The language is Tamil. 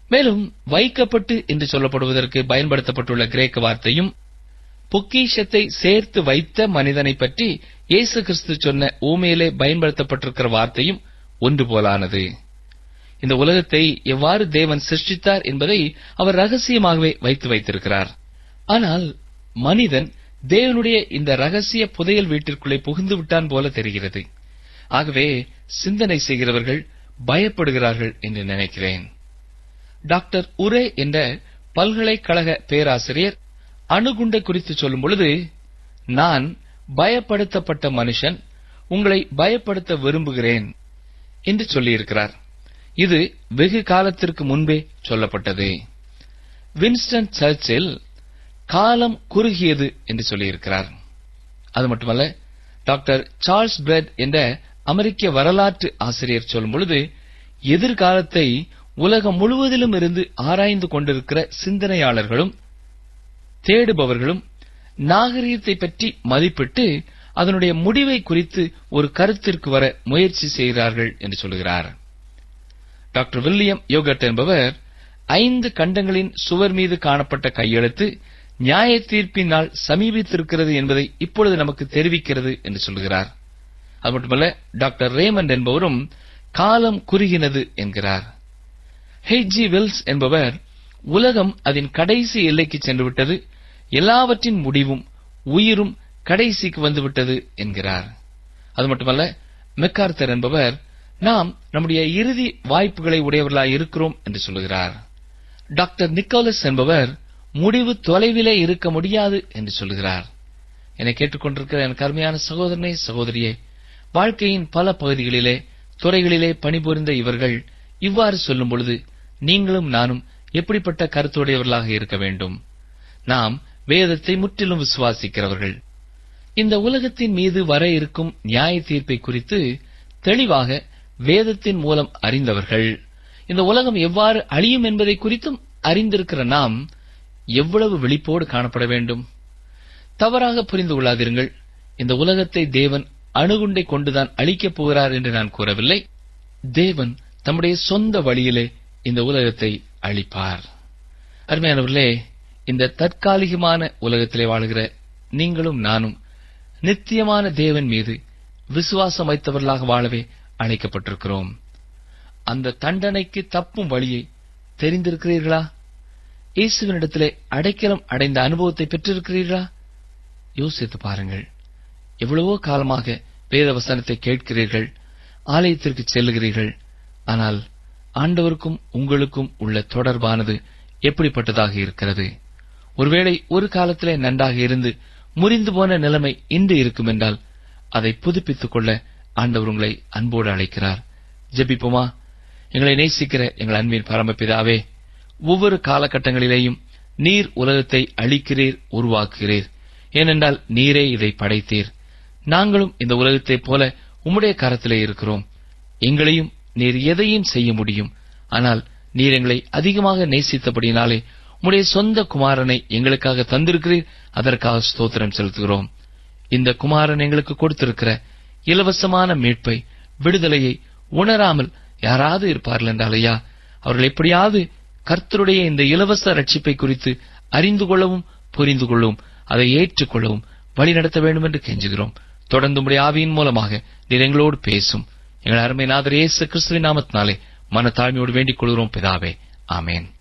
மேலும் வைக்கப்பட்டு என்று சொல்லப்படுவதற்கு பயன்படுத்தப்பட்டுள்ள கிரேக்க வார்த்தையும் பொக்கிஷத்தை சேர்த்து வைத்த மனிதனை பற்றி இயேசு கிறிஸ்து சொன்ன ஊமையிலே பயன்படுத்தப்பட்டிருக்கிற வார்த்தையும் ஒன்று போலானது இந்த உலகத்தை எவ்வாறு தேவன் சிருஷ்டித்தார் என்பதை அவர் ரகசியமாகவே வைத்து வைத்திருக்கிறார் ஆனால் மனிதன் தேவனுடைய இந்த ரகசிய புதையல் வீட்டிற்குள்ளே புகுந்து விட்டான் போல தெரிகிறது ஆகவே சிந்தனை செய்கிறவர்கள் பயப்படுகிறார்கள் என்று நினைக்கிறேன் டாக்டர் உரே என்ற பல்கலைக்கழக பேராசிரியர் அணுகுண்டை குறித்து சொல்லும் பொழுது நான் பயப்படுத்தப்பட்ட மனுஷன் உங்களை பயப்படுத்த விரும்புகிறேன் என்று சொல்லியிருக்கிறார் இது வெகு காலத்திற்கு முன்பே சொல்லப்பட்டது வின்ஸ்டன் சர்ச்சில் காலம் குறுகியது என்று சொல்லியிருக்கிறார் அது மட்டுமல்ல டாக்டர் சார்ல்ஸ் பிரெட் என்ற அமெரிக்க வரலாற்று ஆசிரியர் சொல்லும் பொழுது எதிர்காலத்தை உலகம் முழுவதிலும் இருந்து ஆராய்ந்து கொண்டிருக்கிற சிந்தனையாளர்களும் தேடுபவர்களும் நாகரீகத்தை பற்றி மதிப்பிட்டு அதனுடைய முடிவை குறித்து ஒரு கருத்திற்கு வர முயற்சி செய்கிறார்கள் என்று சொல்கிறார் டாக்டர் வில்லியம் யோகட் என்பவர் ஐந்து கண்டங்களின் சுவர் மீது காணப்பட்ட கையெழுத்து நியாய தீர்ப்பின் நாள் சமீபித்திருக்கிறது என்பதை இப்பொழுது நமக்கு தெரிவிக்கிறது என்று சொல்கிறார் அது மட்டுமல்ல டாக்டர் ரேமண்ட் என்பவரும் காலம் குறுகினது என்கிறார் ஹெச்ஜி வில்ஸ் என்பவர் உலகம் அதன் கடைசி எல்லைக்கு சென்று விட்டது எல்லாவற்றின் முடிவும் உயிரும் கடைசிக்கு வந்துவிட்டது என்கிறார் அது மட்டுமல்ல மெக்கார்த்தர் என்பவர் நாம் நம்முடைய இறுதி வாய்ப்புகளை உடையவர்களாய் இருக்கிறோம் என்று சொல்லுகிறார் டாக்டர் நிக்கோலஸ் என்பவர் முடிவு தொலைவிலே இருக்க முடியாது என்று சொல்லுகிறார் என்னை கேட்டுக்கொண்டிருக்கிற எனக்கு அருமையான சகோதரனே சகோதரியே வாழ்க்கையின் பல பகுதிகளிலே துறைகளிலே பணிபுரிந்த இவர்கள் இவ்வாறு சொல்லும் பொழுது நீங்களும் நானும் எப்படிப்பட்ட கருத்துடையவர்களாக இருக்க வேண்டும் நாம் வேதத்தை முற்றிலும் விசுவாசிக்கிறவர்கள் இந்த உலகத்தின் மீது வர இருக்கும் நியாய தீர்ப்பை குறித்து தெளிவாக வேதத்தின் மூலம் அறிந்தவர்கள் இந்த உலகம் எவ்வாறு அழியும் என்பதை குறித்தும் அறிந்திருக்கிற நாம் எவ்வளவு விழிப்போடு காணப்பட வேண்டும் தவறாக புரிந்து கொள்ளாதிருங்கள் இந்த உலகத்தை தேவன் அணுகுண்டை கொண்டுதான் அழிக்கப் போகிறார் என்று நான் கூறவில்லை தேவன் தம்முடைய சொந்த வழியிலே இந்த உலகத்தை அழிப்பார் அருமையானவர்களே இந்த தற்காலிகமான உலகத்திலே வாழுகிற நீங்களும் நானும் நித்தியமான தேவன் மீது விசுவாசம் வைத்தவர்களாக வாழவே அழைக்கப்பட்டிருக்கிறோம் அந்த தண்டனைக்கு தப்பும் வழியை தெரிந்திருக்கிறீர்களா இயேசுவினிடத்திலே அடைக்கலம் அடைந்த அனுபவத்தை பெற்றிருக்கிறீர்களா யோசித்து பாருங்கள் எவ்வளவோ காலமாக வேத வசனத்தை கேட்கிறீர்கள் ஆலயத்திற்கு செல்லுகிறீர்கள் ஆனால் ஆண்டவருக்கும் உங்களுக்கும் உள்ள தொடர்பானது எப்படிப்பட்டதாக இருக்கிறது ஒருவேளை ஒரு காலத்திலே நன்றாக இருந்து முறிந்து போன நிலைமை இன்று இருக்கும் என்றால் அதை புதுப்பித்துக் கொள்ள ஆண்டவர் உங்களை அன்போடு அழைக்கிறார் ஜெபிப்போமா எங்களை நேசிக்கிற எங்கள் அன்பின் பரமபிதாவே ஒவ்வொரு காலகட்டங்களிலேயும் நீர் உலகத்தை அழிக்கிறீர் உருவாக்குகிறீர் ஏனென்றால் நீரே இதை படைத்தீர் நாங்களும் இந்த உலகத்தைப் போல உம்முடைய கரத்திலே இருக்கிறோம் எங்களையும் நீர் எதையும் செய்ய முடியும் ஆனால் நீர் எங்களை அதிகமாக நேசித்தபடினாலே உம்முடைய சொந்த குமாரனை எங்களுக்காக தந்திருக்கிறீர் அதற்காக ஸ்தோத்திரம் செலுத்துகிறோம் இந்த குமாரன் எங்களுக்கு கொடுத்திருக்கிற இலவசமான மீட்பை விடுதலையை உணராமல் யாராவது இருப்பார்கள் என்றால் ஐயா அவர்கள் எப்படியாவது கர்த்தருடைய இந்த இலவச ரட்சிப்பை குறித்து அறிந்து கொள்ளவும் புரிந்து கொள்ளவும் அதை ஏற்றுக்கொள்ளவும் வழி நடத்த வேண்டும் என்று கெஞ்சுகிறோம் தொடர்ந்து உடைய ஆவியின் மூலமாக நீர் எங்களோடு பேசும் எங்கள் அருமை நாதர் இயேசு கிறிஸ்துவின் நாமத்தினாலே மன தாழ்மையோடு வேண்டிக் கொள்கிறோம் பிதாவே ஆமேன்